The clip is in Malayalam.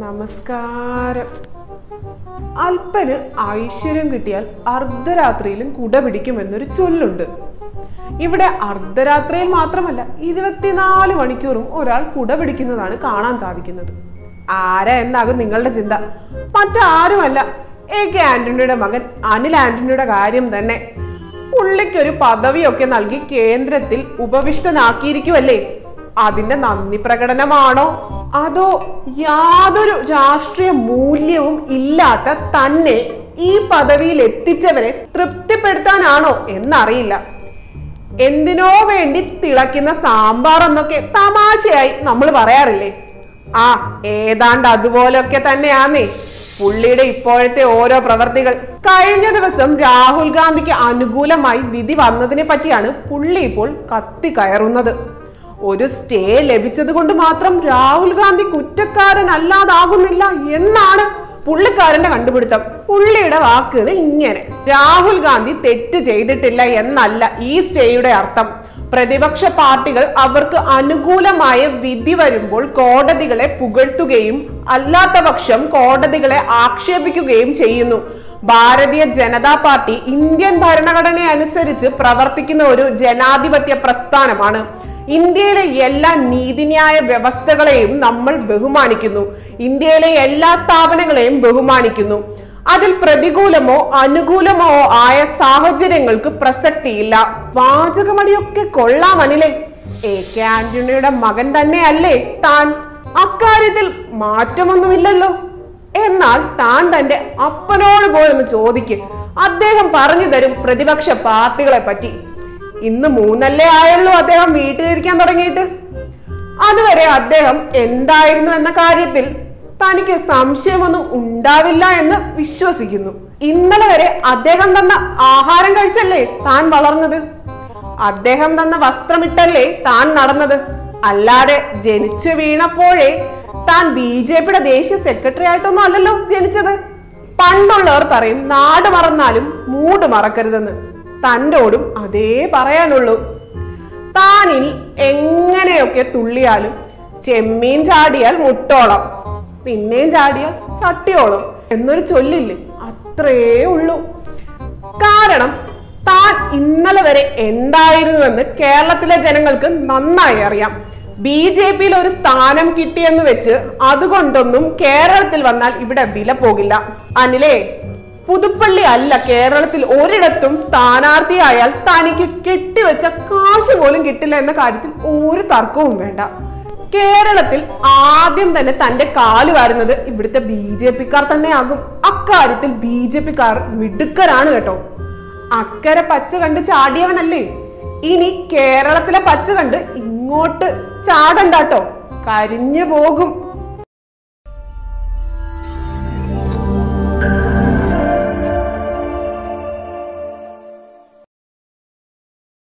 നമസ്കാരം അല്പന് ഐശ്വര്യം കിട്ടിയാൽ അർദ്ധരാത്രിയിലും കുട പിടിക്കുമെന്നൊരു ചൊല്ലുണ്ട് ഇവിടെ അർദ്ധരാത്രിയിൽ മാത്രമല്ല ഇരുപത്തിനാല് മണിക്കൂറും ഒരാൾ കുട പിടിക്കുന്നതാണ് കാണാൻ സാധിക്കുന്നത് ആരാ എന്നാകും നിങ്ങളുടെ ചിന്ത മറ്റാരുമല്ല എ കെ ആന്റണിയുടെ മകൻ അനിൽ ആന്റണിയുടെ കാര്യം തന്നെ പുള്ളിക്കൊരു പദവിയൊക്കെ നൽകി കേന്ദ്രത്തിൽ ഉപവിഷ്ടനാക്കിയിരിക്കുമല്ലേ അതിന്റെ നന്ദി പ്രകടനമാണോ അതോ യാതൊരു രാഷ്ട്രീയ മൂല്യവും ഇല്ലാത്ത തന്നെ ഈ പദവിയിൽ എത്തിച്ചവരെ തൃപ്തിപ്പെടുത്താനാണോ എന്നറിയില്ല എന്തിനോ വേണ്ടി തിളയ്ക്കുന്ന സാമ്പാർ എന്നൊക്കെ തമാശയായി നമ്മൾ പറയാറില്ലേ ആ ഏതാണ്ട് അതുപോലൊക്കെ തന്നെയാന്നേ പുള്ളിയുടെ ഇപ്പോഴത്തെ ഓരോ പ്രവർത്തികൾ കഴിഞ്ഞ ദിവസം രാഹുൽ ഗാന്ധിക്ക് അനുകൂലമായി വിധി വന്നതിനെ പറ്റിയാണ് പുള്ളി ഇപ്പോൾ കത്തി കയറുന്നത് ഒരു സ്റ്റേ ലഭിച്ചത് കൊണ്ട് മാത്രം രാഹുൽ ഗാന്ധി കുറ്റക്കാരനല്ലാതാകുന്നില്ല എന്നാണ് പുള്ളിക്കാരന്റെ കണ്ടുപിടുത്തം പുള്ളിയുടെ വാക്കുകൾ ഇങ്ങനെ രാഹുൽ ഗാന്ധി തെറ്റ് ചെയ്തിട്ടില്ല എന്നല്ല ഈ സ്റ്റേയുടെ അർത്ഥം പ്രതിപക്ഷ പാർട്ടികൾ അവർക്ക് അനുകൂലമായ വിധി വരുമ്പോൾ കോടതികളെ പുകഴ്ത്തുകയും അല്ലാത്ത പക്ഷം കോടതികളെ ആക്ഷേപിക്കുകയും ചെയ്യുന്നു ഭാരതീയ ജനതാ പാർട്ടി ഇന്ത്യൻ ഭരണഘടന അനുസരിച്ച് പ്രവർത്തിക്കുന്ന ഒരു ജനാധിപത്യ പ്രസ്ഥാനമാണ് ഇന്ത്യയിലെ എല്ലാ നീതിന്യായ വ്യവസ്ഥകളെയും നമ്മൾ ബഹുമാനിക്കുന്നു ഇന്ത്യയിലെ എല്ലാ സ്ഥാപനങ്ങളെയും ബഹുമാനിക്കുന്നു അതിൽ പ്രതികൂലമോ അനുകൂലമോ ആയ സാഹചര്യങ്ങൾക്ക് പ്രസക്തിയില്ല വാചകമടിയൊക്കെ കൊള്ളാമനിലെ എ കെ ആന്റണിയുടെ മകൻ തന്നെയല്ലേ താൻ അക്കാര്യത്തിൽ മാറ്റമൊന്നുമില്ലല്ലോ എന്നാൽ താൻ തന്റെ അപ്പനോട് പോയൊന്ന് ചോദിക്ക് അദ്ദേഹം പറഞ്ഞു തരും പ്രതിപക്ഷ പാർട്ടികളെ പറ്റി ഇന്ന് മൂന്നല്ലേ ആയുള്ളൂ അദ്ദേഹം വീട്ടിലിരിക്കാൻ തുടങ്ങിയിട്ട് അതുവരെ അദ്ദേഹം എന്തായിരുന്നു എന്ന കാര്യത്തിൽ തനിക്ക് സംശയമൊന്നും ഉണ്ടാവില്ല എന്ന് വിശ്വസിക്കുന്നു ഇന്നലെ വരെ അദ്ദേഹം തന്ന ആഹാരം കഴിച്ചല്ലേ താൻ വളർന്നത് അദ്ദേഹം തന്ന വസ്ത്രമിട്ടല്ലേ താൻ നടന്നത് അല്ലാതെ ജനിച്ചു വീണപ്പോഴേ താൻ ബി ജെ പിയുടെ ദേശീയ സെക്രട്ടറി ആയിട്ടൊന്നും അല്ലല്ലോ ജനിച്ചത് പണ്ടുള്ളവർ പറയും നാട് മറന്നാലും മൂട് മറക്കരുതെന്ന് തൻ്റോടും അതേ പറയാനുള്ളൂ താൻ ഇനി എങ്ങനെയൊക്കെ തുള്ളിയാലും ചെമ്മീൻ ചാടിയാൽ മുട്ടോളം പിന്നെയും ചാടിയാൽ ചട്ടിയോളം എന്നൊരു ചൊല്ലില്ലേ അത്രേ ഉള്ളൂ കാരണം താൻ ഇന്നലെ വരെ എന്തായിരുന്നുവെന്ന് കേരളത്തിലെ ജനങ്ങൾക്ക് നന്നായി അറിയാം ബി ജെ പിയിൽ ഒരു സ്ഥാനം കിട്ടിയെന്ന് വെച്ച് അതുകൊണ്ടൊന്നും കേരളത്തിൽ വന്നാൽ ഇവിടെ വില പോകില്ല അനിലേ പുതുപ്പള്ളി അല്ല കേരളത്തിൽ ഒരിടത്തും സ്ഥാനാർത്ഥിയായാൽ തനിക്ക് കെട്ടിവെച്ച കാശ് പോലും കിട്ടില്ല എന്ന കാര്യത്തിൽ ഒരു തർക്കവും വേണ്ട കേരളത്തിൽ ആദ്യം തന്നെ തന്റെ കാല് വാരുന്നത് ഇവിടുത്തെ ബി ജെ പിക്കാർ തന്നെയാകും അക്കാര്യത്തിൽ ബി ജെ പിക്കാർ മിടുക്കരാണ് കേട്ടോ അക്കരെ പച്ച കണ്ട് ചാടിയവനല്ലേ ഇനി കേരളത്തിലെ പച്ച കണ്ട് ഇങ്ങോട്ട് ചാടണ്ടാട്ടോ കരിഞ്ഞു പോകും